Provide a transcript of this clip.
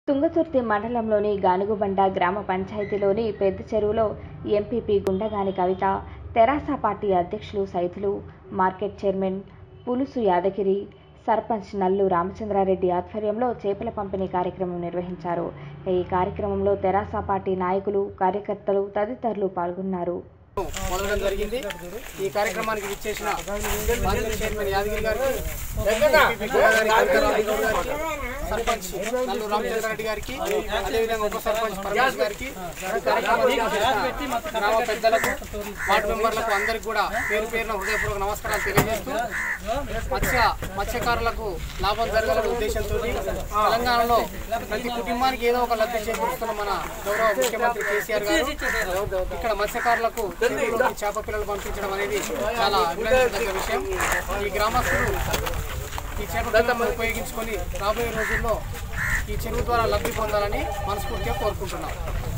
తుంగతుర్తి మండలంలోని గానుగుబండ గ్రామ పంచాయతీలోని పెద్ద చెరువులో ఎంపీపీ గుండగాని కవిత తెరాస పార్టీ అధ్యక్షులు సైదులు మార్కెట్ చైర్మన్ పులుసు యాదగిరి సర్పంచ్ నల్లు రామచంద్రారెడ్డి ఆధ్వర్యంలో చేపల పంపిణీ కార్యక్రమం నిర్వహించారు ఈ కార్యక్రమంలో తెరాస పార్టీ నాయకులు కార్యకర్తలు తదితరులు పాల్గొన్నారు మొదలడం జరిగింది ఈ కార్యక్రమానికి విచ్చేసిన మార్కెట్ చైర్మన్ యాదగిరి గారికి ఎంపీపీ గోదావరి కవితారావు గౌడ్ గారికి సర్పంచ్ నల్లు రామచంద్రారెడ్డి గారికి అదేవిధంగా ఉప సర్పంచ్ పరమేష్ గారికి ఈ కార్యక్రమానికి విచ్చేసిన గ్రామ పెద్దలకు వార్డు మెంబర్లకు అందరికి కూడా పేరు పేరున హృదయపూర్వక నమస్కారాలు తెలియజేస్తూ మత్స్య మత్స్యకారులకు లాభం జరగాలనే ఉద్దేశంతో తెలంగాణలో ప్రతి కుటుంబానికి ఏదో ఒక లబ్ధి చేకూరుస్తున్న మన గౌరవ ముఖ్యమంత్రి కేసీఆర్ గారు ఇక్కడ మత్స్యకారులకు చెరువులోకి చేప పిల్లలు పంపించడం అనేది చాలా అభినందనదగ్గ విషయం ఈ గ్రామస్తులు ఈ చేప పిల్లలను ఉపయోగించుకొని రాబోయే రోజుల్లో ఈ చెరువు ద్వారా లబ్ధి పొందాలని మనస్ఫూర్తిగా కోరుకుంటున్నాం